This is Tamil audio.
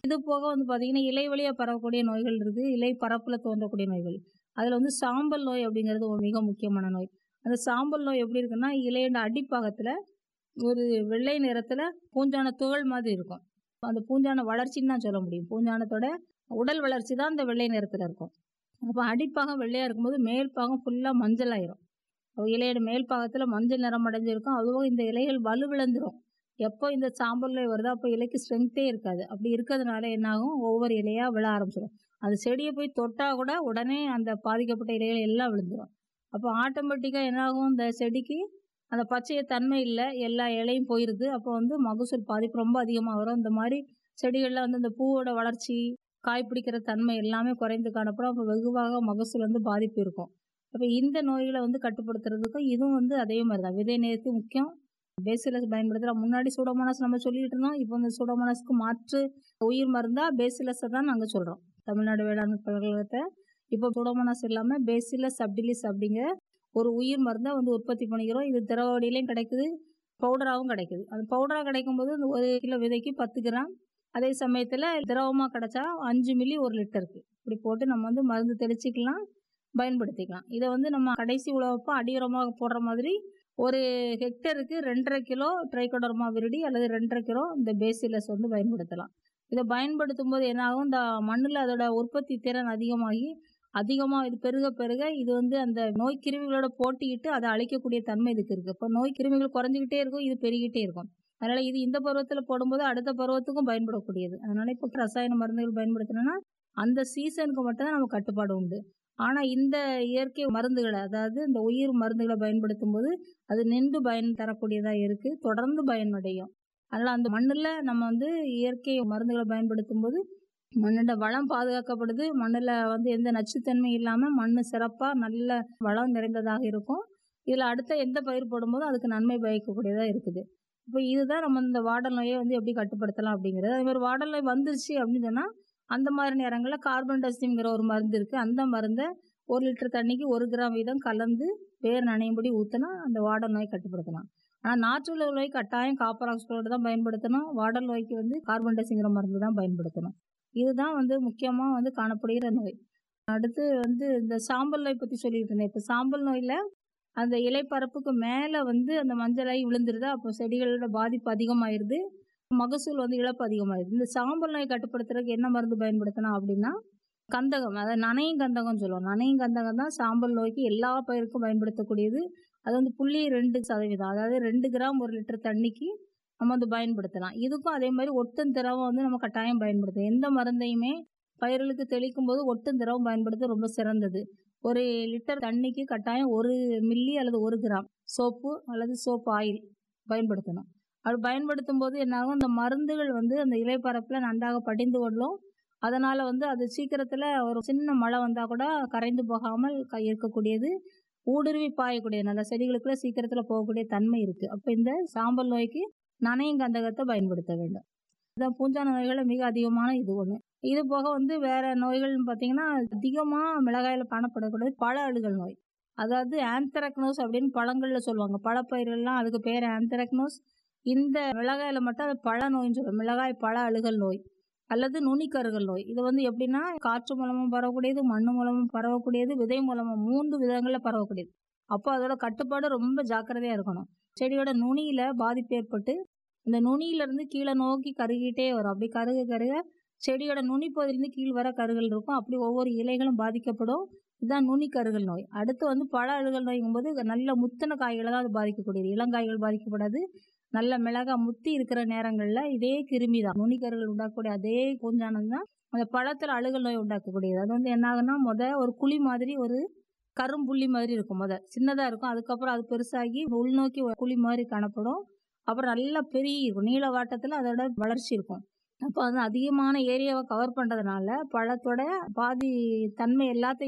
இது போக வந்து பார்த்தீங்கன்னா இலை வழியாக பரவக்கூடிய நோய்கள் இருக்குது இலை பரப்பில் தோன்றக்கூடிய நோய்கள் அதில் வந்து சாம்பல் நோய் அப்படிங்கிறது ஒரு மிக முக்கியமான நோய் அந்த சாம்பல் நோய் எப்படி இருக்குன்னா இலையோட அடிப்பாகத்தில் ஒரு வெள்ளை நிறத்தில் பூஞ்சான துகள் மாதிரி இருக்கும் அந்த பூஞ்சான வளர்ச்சின்னு தான் சொல்ல முடியும் பூஞ்சானத்தோட உடல் வளர்ச்சி தான் அந்த வெள்ளை நிறத்தில் இருக்கும் அப்போ அடிப்பாகம் வெள்ளையாக இருக்கும்போது மேல் பாகம் ஃபுல்லாக மஞ்சள் ஆயிரும் இலையோட மேல் பாகத்தில் மஞ்சள் நிறம் அடைஞ்சிருக்கும் அதுவும் இந்த இலைகள் வலுவிழந்துடும் எப்போ இந்த சாம்பல் நோய் வருதோ அப்போ இலைக்கு ஸ்ட்ரென்த்தே இருக்காது அப்படி இருக்கிறதுனால என்னாகும் ஒவ்வொரு இலையாக விழ ஆரம்பிச்சிடும் அந்த செடியை போய் தொட்டால் கூட உடனே அந்த பாதிக்கப்பட்ட இலைகள் எல்லாம் விழுந்துடும் அப்போ ஆட்டோமேட்டிக்காக என்னாகும் இந்த செடிக்கு அந்த பச்சைய தன்மை இல்லை எல்லா இலையும் போயிடுது அப்போ வந்து மகசூல் பாதிப்பு ரொம்ப அதிகமாக வரும் இந்த மாதிரி செடிகளில் வந்து இந்த பூவோட வளர்ச்சி காய் பிடிக்கிற தன்மை எல்லாமே குறைந்து காணப்படும் அப்போ வெகுவாக மகசூல் வந்து பாதிப்பு இருக்கும் அப்போ இந்த நோய்களை வந்து கட்டுப்படுத்துறதுக்கும் இதுவும் வந்து அதே மாதிரி தான் விதை நேர்த்தி முக்கியம் பேசிலஸ் பயன்படுத்துகிற முன்னாடி சூடோமோனாஸ் நம்ம சொல்லிட்டு இருந்தோம் இப்போ இந்த சூடோமோனாஸ்க்கு மாற்று உயிர் மருந்தா பேசிலஸை தான் நாங்கள் சொல்கிறோம் தமிழ்நாடு வேளாண் பல்கலைக்கழகத்தை இப்போ சூடோமோனாஸ் இல்லாமல் பேசிலஸ் சப்டிலிஸ் அப்படிங்கிற ஒரு உயிர் மருந்தை வந்து உற்பத்தி பண்ணிக்கிறோம் இது திரவ வடியிலையும் கிடைக்குது பவுடராகவும் கிடைக்குது அந்த பவுடராக கிடைக்கும்போது இந்த ஒரு கிலோ விதைக்கு பத்து கிராம் அதே சமயத்தில் திரவமாக கிடைச்சா அஞ்சு மில்லி ஒரு லிட்டருக்கு இப்படி போட்டு நம்ம வந்து மருந்து தெளிச்சிக்கலாம் பயன்படுத்திக்கலாம் இதை வந்து நம்ம கடைசி உழவப்போ அடியுரமாக போடுற மாதிரி ஒரு ஹெக்டருக்கு ரெண்டரை கிலோ ட்ரைகோடர்மா விருடி அல்லது ரெண்டரை கிலோ இந்த பேசிலஸ் வந்து பயன்படுத்தலாம் இதை பயன்படுத்தும் போது என்னாகும் இந்த மண்ணில் அதோட உற்பத்தி திறன் அதிகமாகி அதிகமாக இது பெருக பெருக இது வந்து அந்த நோய் கிருமிகளோட போட்டியிட்டு அதை அழிக்கக்கூடிய தன்மை இதுக்கு இருக்குது இப்போ நோய் கிருமிகள் குறைஞ்சிக்கிட்டே இருக்கும் இது பெருகிட்டே இருக்கும் அதனால் இது இந்த பருவத்தில் போடும்போது அடுத்த பருவத்துக்கும் பயன்படக்கூடியது அதனால் இப்போ ரசாயன மருந்துகள் பயன்படுத்தினோன்னா அந்த சீசனுக்கு மட்டும்தான் நம்ம கட்டுப்பாடு உண்டு ஆனால் இந்த இயற்கை மருந்துகளை அதாவது இந்த உயிர் மருந்துகளை பயன்படுத்தும் போது அது நின்று பயன் தரக்கூடியதாக இருக்குது தொடர்ந்து பயனடையும் அதனால் அந்த மண்ணில் நம்ம வந்து இயற்கை மருந்துகளை பயன்படுத்தும் போது மண்ணோட வளம் பாதுகாக்கப்படுது மண்ணில் வந்து எந்த நச்சுத்தன்மை இல்லாமல் மண் சிறப்பாக நல்ல வளம் நிறைந்ததாக இருக்கும் இதில் அடுத்த எந்த பயிர் போடும்போதும் அதுக்கு நன்மை பயக்கக்கூடியதாக இருக்குது இப்போ இதுதான் நம்ம இந்த வாடல் நோயை வந்து எப்படி கட்டுப்படுத்தலாம் அப்படிங்கிறது அதே மாதிரி வாடல் நோய் வந்துருச்சு அப்படின்னு சொன்னால் அந்த மாதிரி நேரங்களில் கார்பன் டஸ்டிங்கிற ஒரு மருந்து இருக்குது அந்த மருந்தை ஒரு லிட்டர் தண்ணிக்கு ஒரு கிராம் வீதம் கலந்து வேர் நனையும்படி ஊற்றினா அந்த வாடல் நோய் கட்டுப்படுத்தலாம் ஆனால் நாற்றுள்ள நோய் கட்டாயம் காப்பர் ஆக்சைடு தான் பயன்படுத்தணும் வாடல் நோய்க்கு வந்து கார்பன் டஸ்டிங்கிற மருந்து தான் பயன்படுத்தணும் இதுதான் வந்து முக்கியமாக வந்து காணப்படுகிற நோய் அடுத்து வந்து இந்த சாம்பல் நோய் பற்றி சொல்லிட்டு இருந்தேன் இப்போ சாம்பல் நோயில் அந்த இலைப்பரப்புக்கு மேலே வந்து அந்த மஞ்சளாகி விழுந்துருது அப்போ செடிகளோட பாதிப்பு அதிகமாயிருது மகசூல் வந்து இழப்பு அதிகமாயிருது இந்த சாம்பல் நோய் கட்டுப்படுத்துறதுக்கு என்ன மருந்து பயன்படுத்தணும் அப்படின்னா கந்தகம் அதாவது நனையும் கந்தகம்னு சொல்லுவோம் நனையும் கந்தகம் தான் சாம்பல் நோய்க்கு எல்லா பயிருக்கும் பயன்படுத்தக்கூடியது அது வந்து புள்ளி ரெண்டு சதவீதம் அதாவது ரெண்டு கிராம் ஒரு லிட்டர் தண்ணிக்கு நம்ம வந்து பயன்படுத்தலாம் இதுக்கும் அதே மாதிரி ஒட்டும் திரவம் வந்து நம்ம கட்டாயம் பயன்படுத்தலாம் எந்த மருந்தையுமே பயிர்களுக்கு தெளிக்கும் போது ஒட்டும் திரவம் பயன்படுத்த ரொம்ப சிறந்தது ஒரு லிட்டர் தண்ணிக்கு கட்டாயம் ஒரு மில்லி அல்லது ஒரு கிராம் சோப்பு அல்லது சோப்பு ஆயில் பயன்படுத்தணும் அப்படி பயன்படுத்தும் போது என்னாகும் இந்த மருந்துகள் வந்து அந்த இலைப்பரப்பில் நன்றாக படிந்து கொள்ளும் அதனால் வந்து அது சீக்கிரத்தில் ஒரு சின்ன மழை வந்தால் கூட கரைந்து போகாமல் க இருக்கக்கூடியது ஊடுருவி பாயக்கூடிய நல்ல செடிகளுக்குள்ள சீக்கிரத்தில் போகக்கூடிய தன்மை இருக்குது அப்போ இந்த சாம்பல் நோய்க்கு நனையும் கந்தகத்தை பயன்படுத்த வேண்டும் இதான் பூஞ்சான நோய்களை மிக அதிகமான இது ஒன்று இது போக வந்து வேற நோய்கள்னு பார்த்தீங்கன்னா அதிகமாக மிளகாயில் காணப்படக்கூடியது பழ அழுகல் நோய் அதாவது ஆந்த்ராக்னோஸ் அப்படின்னு பழங்களில் சொல்லுவாங்க பழப்பயிர்கள்லாம் அதுக்கு பேர் ஆந்த்ராக்னோஸ் இந்த மிளகாயில் மட்டும் அது பழ நோய்னு சொல்லுவோம் மிளகாய் பழ அழுகல் நோய் அல்லது நுனிக்கருகல் நோய் இது வந்து எப்படின்னா காற்று மூலமும் பரவக்கூடியது மண் மூலமும் பரவக்கூடியது விதை மூலமும் மூன்று விதங்களில் பரவக்கூடியது அப்போ அதோட கட்டுப்பாடு ரொம்ப ஜாக்கிரதையாக இருக்கணும் செடியோட நுனியில் பாதிப்பு ஏற்பட்டு இந்த நுனியிலேருந்து கீழே நோக்கி கருகிட்டே வரும் அப்படி கருக கருக செடியோட நுனிப்பகுதியிலேருந்து கீழ் வர கருகள் இருக்கும் அப்படி ஒவ்வொரு இலைகளும் பாதிக்கப்படும் இதுதான் நுனி கருகல் நோய் அடுத்து வந்து பழ அழுகல் நோய்ங்கும்போது நல்ல முத்தின காய்களை தான் அது பாதிக்கக்கூடியது இளங்காய்கள் பாதிக்கப்படாது நல்ல மிளகா முத்தி இருக்கிற நேரங்களில் இதே கிருமி தான் நுனிக்கருகள் உண்டாக்கக்கூடிய அதே பூஞ்சானம் தான் அந்த பழத்தில் அழுகல் நோய் உண்டாக்கக்கூடியது அது வந்து என்ன ஆகுன்னா முத ஒரு குழி மாதிரி ஒரு கரும்புள்ளி மாதிரி இருக்கும் முத சின்னதாக இருக்கும் அதுக்கப்புறம் அது பெருசாகி உள்நோக்கி ஒரு குழி மாதிரி காணப்படும் அப்புறம் நல்லா பெரிய இருக்கும் நீள வாட்டத்தில் அதோட வளர்ச்சி இருக்கும் அப்போ வந்து அதிகமான ஏரியாவை கவர் பண்ணுறதுனால பழத்தோட பாதி தன்மை எல்லாத்தையும்